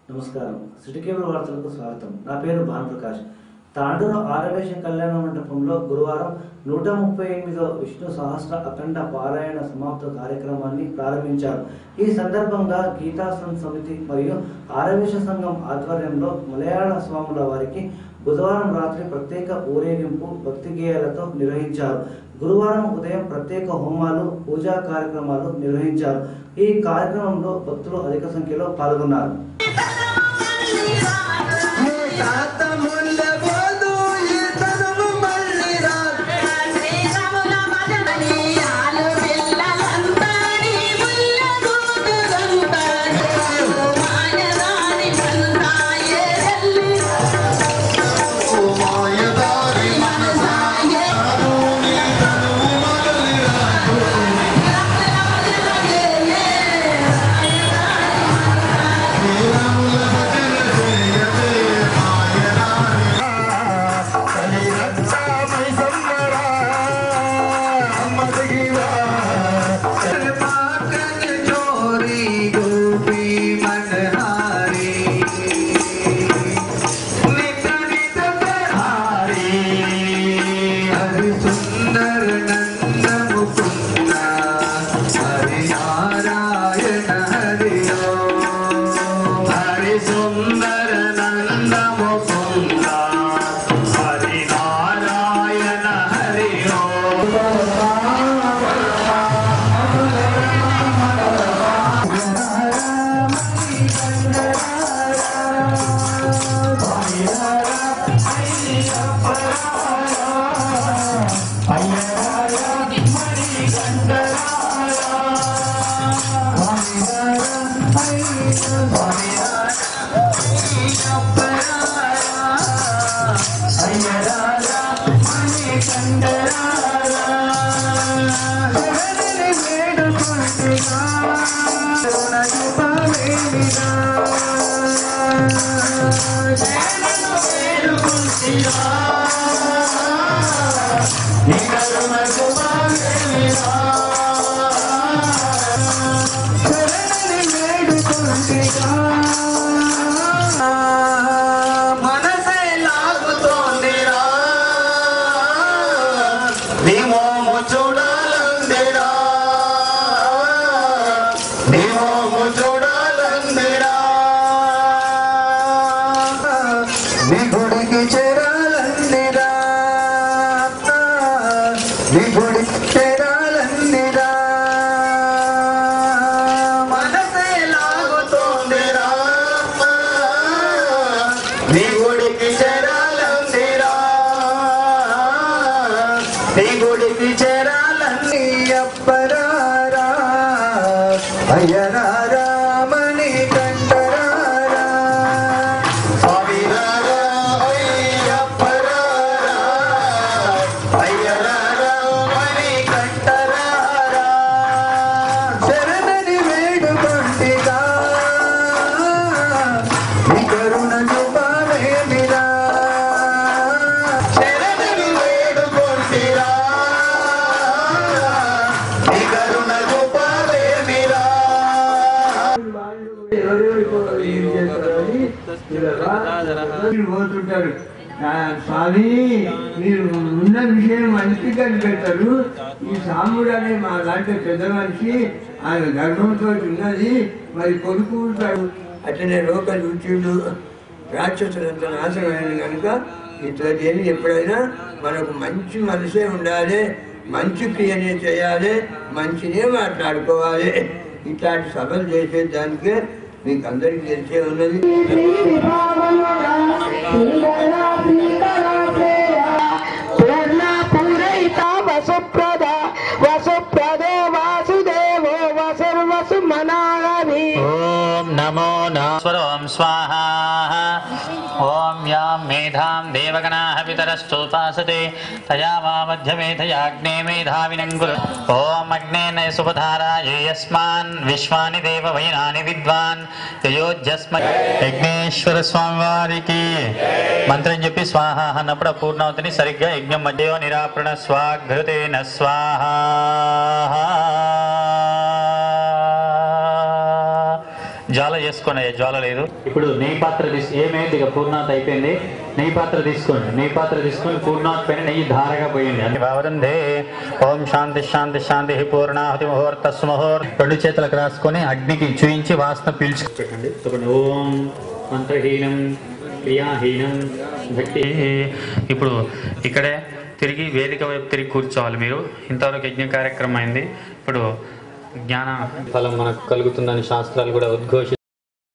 నమస్కారం city cable వార్తలకు స్వాగతం నా పేరు భానుప్రకాష్ తాండూరు ఆరవేశ కళ్యాణ మండపంలో గురువారం నూట ముప్పై ఎనిమిదో విష్ణు సహస్ర అఖండ పారాయణ సమాప్త కార్యక్రమాన్ని ప్రారంభించారు ఈ సందర్భంగా గీతాసన సమితి మరియు ఆరవేశ సంఘం ఆధ్వర్యంలో మలయాళ స్వాముల వారికి బుధవారం రాత్రి ప్రత్యేక ఊరేగింపు భక్తి గేయాలతో నిర్వహించారు గురువారం ఉదయం ప్రత్యేక హోమాలు పూజా కార్యక్రమాలు నిర్వహించారు ఈ కార్యక్రమంలో భక్తులు అధిక సంఖ్యలో పాల్గొన్నారు శ్రీరాముల మదనని ఆలు పిల్లలంతాని ముల్ల దూదులంతాని మాయదాని మందాయే ఎల్లి మనసాయే సుందర నంద ముకుంద హరి నారాయణ హరి హరి సుందర నంద ముకుంద హరి నారాయణ హరి మనసే లాగుతోందిరా నీ మోము చూడాలందిరా నీ మోము చూడాలందిరా నీ గుడికి చేరాలందిరా నీ గుడికి చేరాలందిరా మనసే లాగుతోందిరా నీ గుడికి చేరాలందిరా నీ గుడికి చేరాలంది అప్పరారా అయ్యరారా మణి కంటరారా స్వామిరారా అయ్యప్పరారా అయ్యరారా మణి కంటరారా శరణని వేడుకొంటిగా నీ కరుణ చూపావేమిరా శరణని వేడుకొంటిరా నీ కరుణ చూపావేమిరా మీరు పోతుంటారు ఆ, స్వామి మీరు ఉన్న విషయం మంచి కనిపెడతారు ఈ సాముడు అనే మా లాంటి పెద్ద మనిషి ఆయన గర్భంతో ఉన్నది మరి కొడుకు ఉంటాడు అట్లనే లోకల్ ఉచ్చుడు రాక్షసులంత నాశనమైన కనుక ఇట్లా చేసి ఎప్పుడైనా మనకు మంచి మనసే ఉండాలి మంచి క్రియనే చేయాలి మంచినే మాట్లాడుకోవాలి ఇట్లాంటి సభలు చేసేదానికే మీకు అందరికీ తెలిసే ఉన్నది పూర్ణపూరైతా వసుప్రద వసుప్రదో వాసుదేవో వసుర్వసు మనాగమి ఓం నమో నాస్వరం స్వాహ ఓం యాం మేధాం దేవగణాః పితరశ్చోపాసతే తయా వా మధ్యమేధయాగ్నే మేధావినంగుల ఓం అగ్నేన సుపధారాయ యస్మాన్ విశ్వాని దేవ వైనాని విద్వాన్ యయోజ్యస్మ యజ్ఞేశ్వర స్వామి వారికి మంత్రం చెప్పి స్వాహ అన్నప్పుడు ఆ పూర్ణావతిని సరిగ్గా యజ్ఞం మధ్యో నిరాపణ స్వాఘృతేన స్వాహ జ్వాల చేసుకునే జ్వాల లేదు ఇప్పుడు నెయ్యి పాత్ర తీసు ఏమైంది ఇక పూర్ణాత్ అయిపోయింది నెయ్యి పాత్ర తీసుకోండి నెయ్యి పాత్ర తీసుకొని పూర్ణాత్ పైన నెయ్యి ధారగా పోయింది అది బావరందే ఓం శాంతి శాంతి శాంతి పూర్ణాహుతి ముహూర్త ముహూర్ రెండు చేతులకు రాసుకొని అగ్నికి చూయించి వాసన పీల్చు పెట్టండి చెప్పండి ఓం మంత్రహీనం క్రియాహీనం భక్తి ఇప్పుడు ఇక్కడే తిరిగి వేదిక వైపు తిరిగి కూర్చోవాలి మీరు ఇంతవరకు యజ్ఞ కార్యక్రమం అయింది ఇప్పుడు జ్ఞాన ఫలం మనకు కలుగుతుందని శాస్త్రాలు కూడా ఉద్ఘోషి